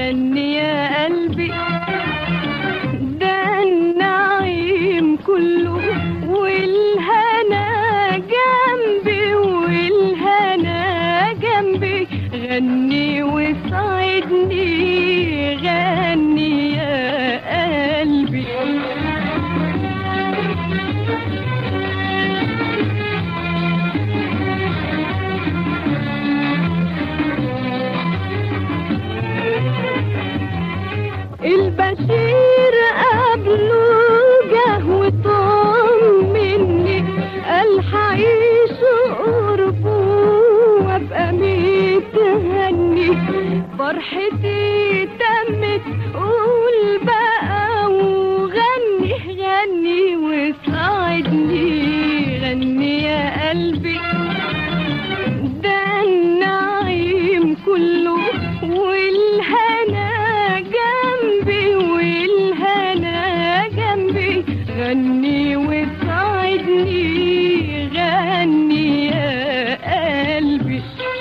غني يا قلبي ده النعيم كله والهنا جنبي والهنا جنبي غني وساعدني غني يا قلبي البشير قبله جه وطمني قال حعيش قربه وابقى متهني فرحتي تمت قول بقى وغني غني وساعدني غني يا قلبي ده النعيم كله والهنا جنبي والهنا جنبي غني وساعدني غني يا قلبي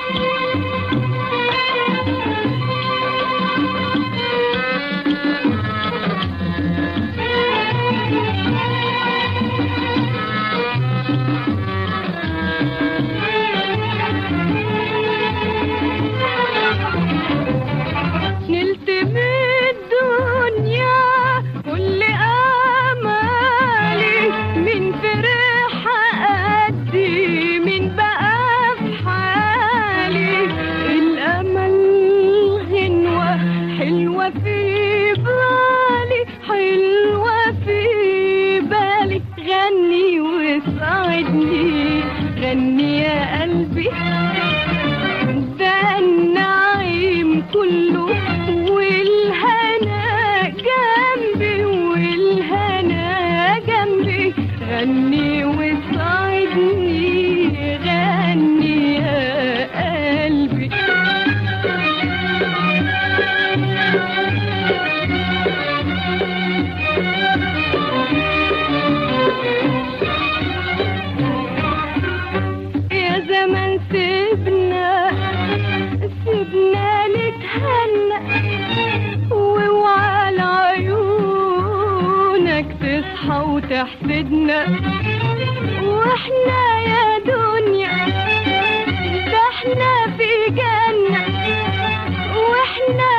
نلت بالدنيا كل امالي من فرح قدي من بقى في حالي الامل غنوه حلوه في بالي حلوه في بالي غني وساعدني غني يا قلبي ده النعيم كله والهنا جنبي والهنا جنبي غني وساعدني غني يا قلبي يا زمان سيبنا سيبنا نتهنى واوعى لعيونك تصحى وتحسدنا واحنا يا دنيا ده احنا في جنة واحنا